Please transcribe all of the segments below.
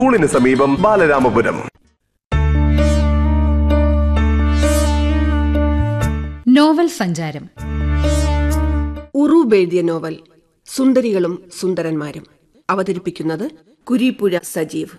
സ്കൂളിന് സമീപം ബാലരാമപുരം നോവൽ സഞ്ചാരം ഉറൂബ് എഴുതിയ നോവൽ സുന്ദരികളും സുന്ദരന്മാരും അവതരിപ്പിക്കുന്നത് കുരീപ്പുഴ സജീവ്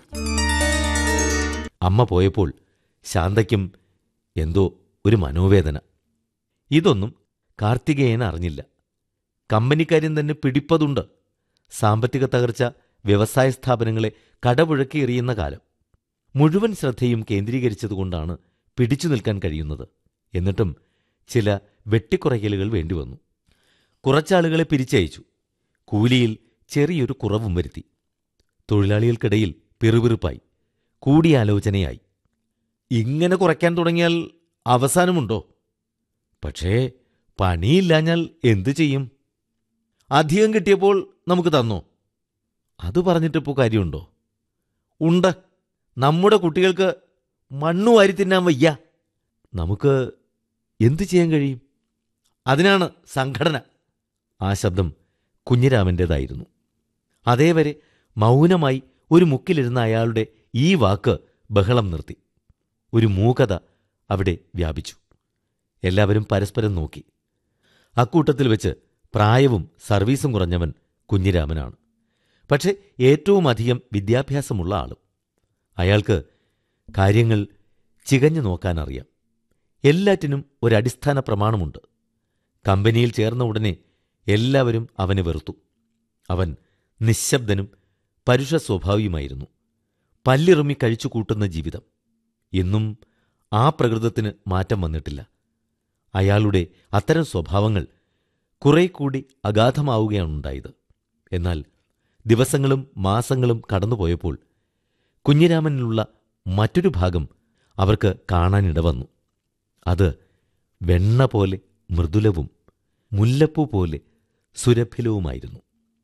അമ്മ പോയപ്പോൾ ശാന്തയ്ക്കും എന്തോ ഒരു മനോവേദന ഇതൊന്നും കാർത്തികേയൻ അറിഞ്ഞില്ല കമ്പനിക്കാര്യൻ തന്നെ പിടിപ്പതുണ്ട് സാമ്പത്തിക തകർച്ച വ്യവസായ സ്ഥാപനങ്ങളെ കടപുഴക്കി എറിയുന്ന കാലം മുഴുവൻ ശ്രദ്ധയും കേന്ദ്രീകരിച്ചതുകൊണ്ടാണ് പിടിച്ചു നിൽക്കാൻ കഴിയുന്നത് എന്നിട്ടും ചില വെട്ടിക്കുറയ്ക്കലുകൾ വേണ്ടിവന്നു കുറച്ചാളുകളെ പിരിച്ചയച്ചു കൂലിയിൽ ചെറിയൊരു കുറവും വരുത്തി തൊഴിലാളികൾക്കിടയിൽ പിറുപിറുപ്പായി കൂടിയാലോചനയായി ഇങ്ങനെ കുറയ്ക്കാൻ തുടങ്ങിയാൽ അവസാനമുണ്ടോ പക്ഷേ പണിയില്ലാഞ്ഞാൽ എന്തു ചെയ്യും അധികം കിട്ടിയപ്പോൾ നമുക്ക് തന്നോ അത് പറഞ്ഞിട്ടിപ്പോൾ കാര്യമുണ്ടോ ഉണ്ട് നമ്മുടെ കുട്ടികൾക്ക് മണ്ണു വാരി തിന്നാൻ വയ്യ നമുക്ക് എന്തു ചെയ്യാൻ കഴിയും അതിനാണ് സംഘടന ആ ശബ്ദം കുഞ്ഞിരാമൻ്റേതായിരുന്നു അതേവരെ മൗനമായി ഒരു മുക്കിലിരുന്ന അയാളുടെ ഈ വാക്ക് ബഹളം നിർത്തി ഒരു മൂകത അവിടെ വ്യാപിച്ചു എല്ലാവരും പരസ്പരം നോക്കി അക്കൂട്ടത്തിൽ വെച്ച് പ്രായവും സർവീസും കുറഞ്ഞവൻ കുഞ്ഞിരാമനാണ് പക്ഷേ ഏറ്റവും അധികം വിദ്യാഭ്യാസമുള്ള ആളും അയാൾക്ക് കാര്യങ്ങൾ ചികഞ്ഞു നോക്കാനറിയാം എല്ലാറ്റിനും ഒരടിസ്ഥാന പ്രമാണമുണ്ട് കമ്പനിയിൽ ചേർന്ന ഉടനെ എല്ലാവരും അവനെ വെറുത്തു അവൻ നിശബ്ദനും പരുഷ സ്വഭാവിയുമായിരുന്നു പല്ലിറുമി കഴിച്ചു കൂട്ടുന്ന ജീവിതം ഇന്നും ആ പ്രകൃതത്തിന് മാറ്റം വന്നിട്ടില്ല അയാളുടെ അത്തരം സ്വഭാവങ്ങൾ കുറെ കൂടി അഗാധമാവുകയാണുണ്ടായത് എന്നാൽ ദിവസങ്ങളും മാസങ്ങളും കടന്നുപോയപ്പോൾ കുഞ്ഞിരാമനിലുള്ള മറ്റൊരു ഭാഗം അവർക്ക് കാണാനിടവന്നു അത് വെണ്ണ പോലെ മൃദുലവും മുല്ലപ്പൂ പോലെ സുരഭിലവുമായിരുന്നു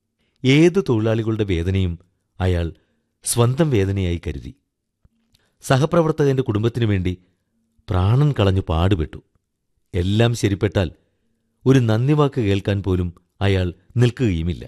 ഏത് തൊഴിലാളികളുടെ വേദനയും അയാൾ സ്വന്തം വേദനയായി കരുതി സഹപ്രവർത്തകന്റെ കുടുംബത്തിനു വേണ്ടി പ്രാണൻ കളഞ്ഞു പാടുപെട്ടു എല്ലാം ശരിപ്പെട്ടാൽ ഒരു നന്ദിവാക്ക് കേൾക്കാൻ പോലും അയാൾ നിൽക്കുകയുമില്ല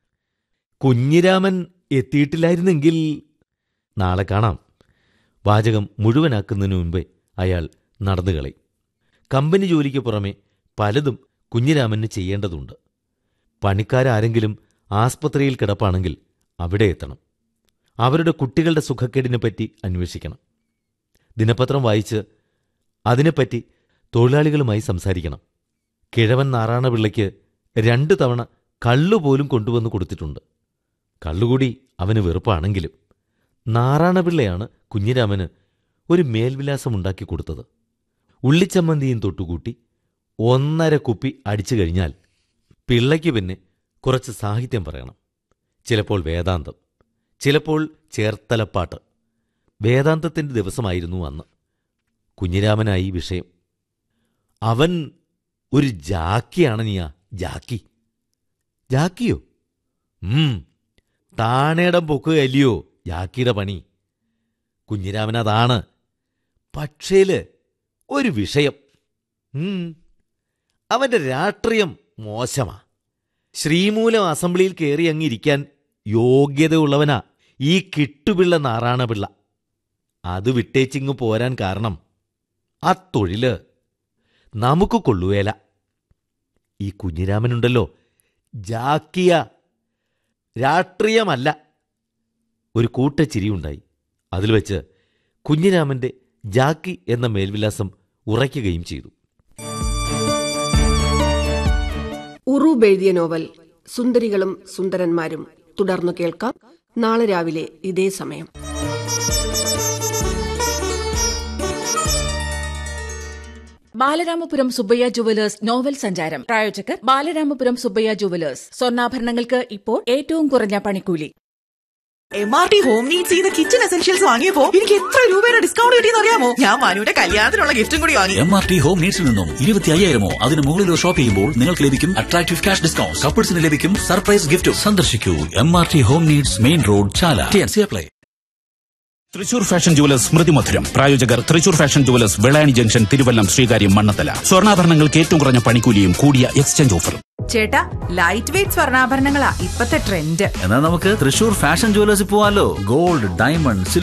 കുഞ്ഞിരാമൻ എത്തിയിട്ടില്ലായിരുന്നെങ്കിൽ നാളെ കാണാം വാചകം മുഴുവനാക്കുന്നതിനു മുമ്പേ അയാൾ നടന്നുകളയും കമ്പനി ജോലിക്ക് പുറമെ പലതും കുഞ്ഞിരാമന് ചെയ്യേണ്ടതുണ്ട് പണിക്കാരാരെങ്കിലും ആസ്പത്രിയിൽ കിടപ്പാണെങ്കിൽ അവിടെ എത്തണം അവരുടെ കുട്ടികളുടെ സുഖക്കേടിനെപ്പറ്റി അന്വേഷിക്കണം ദിനപത്രം വായിച്ച് അതിനെപ്പറ്റി തൊഴിലാളികളുമായി സംസാരിക്കണം കിഴവൻ നാറാണപിള്ളയ്ക്ക് രണ്ടു തവണ കള്ളുപോലും കൊണ്ടുവന്ന് കൊടുത്തിട്ടുണ്ട് കള്ളുകൂടി അവന് വെറുപ്പാണെങ്കിലും നാറാണപിള്ളയാണ് കുഞ്ഞിരാമന് ഒരു മേൽവിലാസമുണ്ടാക്കി കൊടുത്തത് ഉള്ളിച്ചമ്മന്തിയും തൊട്ടുകൂട്ടി ഒന്നര കുപ്പി അടിച്ചു കഴിഞ്ഞാൽ പിള്ളയ്ക്ക് പിന്നെ കുറച്ച് സാഹിത്യം പറയണം ചിലപ്പോൾ വേദാന്തം ചിലപ്പോൾ ചേർത്തലപ്പാട്ട് വേദാന്തത്തിന്റെ ദിവസമായിരുന്നു അന്ന് കുഞ്ഞിരാമനായി വിഷയം അവൻ ഒരു ജാക്കിയാണ് നീയാ ജാക്കി ജാക്കിയോ ഉം താണേടം പൊക്കുകയല്ലയോ ജാക്കിയുടെ പണി കുഞ്ഞിരാമൻ അതാണ് പക്ഷേല് ഒരു വിഷയം ഉം അവന്റെ രാഷ്ട്രീയം മോശമാ ശ്രീമൂലം അസംബ്ലിയിൽ കയറി അങ്ങിരിക്കാൻ യോഗ്യതയുള്ളവനാ ഈ കിട്ടുപിള്ള നാറാണപിള്ള അത് വിട്ടേച്ചിങ്ങ് പോരാൻ കാരണം ആ തൊഴില് നമുക്ക് കൊള്ളുവേല ഈ കുഞ്ഞിരാമനുണ്ടല്ലോ ജാക്കിയ രാഷ്ട്രീയമല്ല ഒരു കൂട്ടച്ചിരിയുണ്ടായി അതിൽ വെച്ച് കുഞ്ഞിരാമന്റെ ജാക്കി എന്ന മേൽവിലാസം ഉറയ്ക്കുകയും ചെയ്തു ഉറൂബ് എഴുതിയ നോവൽ സുന്ദരികളും സുന്ദരന്മാരും തുടർന്നു കേൾക്കാം നാളെ രാവിലെ ഇതേ സമയം ബാലരാമപുരം സുബ്ബയ്യ ജുവലേഴ്സ് നോവൽ സഞ്ചാരം പ്രായോജകർ ബാലരാമപുരം സുബ്ബയ്യ ജുവലേഴ്സ് സ്വർണ്ണാഭരണങ്ങൾക്ക് ഇപ്പോൾ ഏറ്റവും കുറഞ്ഞ പണിക്കൂലി M R T home needs ചെയ്ത കിച്ചൺ എസെൻഷ്യൽസ് വാങ്ങിയപ്പോ എനിക്ക് എത്ര രൂപയുടെ ഡിസ്കൗണ്ട് കിട്ടിയെന്ന് അറിയാമോ ഞാൻ മനുവിന്റെ കല്യാണത്തിനുള്ള ഗിഫ്റ്റും കൂടി വാങ്ങി എം ആർ ടി ഹോം നീഡ്സിൽ നിന്നും ഇരുപത്തി അയ്യായിരമോ അതിന് മുകളിലോ ഷോപ്പ് ചെയ്യുമ്പോൾ നിങ്ങൾക്ക് ലഭിക്കും അട്രാക്റ്റീവ് ക്യാഷ് ഡിസ്കൗണ്ട് കപ്പിൾസിന് ലഭിക്കും സർപ്രൈസ് ഗിഫ്റ്റും സന്ദർശിക്കൂ M R T home needs main road Chala T apply Thrissur fashion jewellers സ്മൃതി മധുരം പ്രായോജകർ Thrissur fashion jewellers Velani junction Thiruvallam Sreekaryam Mannanthala സ്വർണ്ണാഭരണങ്ങൾക്ക് ഏറ്റവും കുറഞ്ഞ പണിക്കൂലിയും കൂടിയ എക്സ്ചേഞ്ച് ഓഫറും ചേട്ടാ ലൈറ്റ് വെയിറ്റ് സ്വർണ്ണാഭരണങ്ങളാ ഇപ്പത്തെ ട്രെൻഡ് എന്നാൽ നമുക്ക് തൃശൂർ ഫാഷൻ ജുവലേഴ്സിൽ പോവാലോ ഗോൾഡ് ഡയമണ്ട്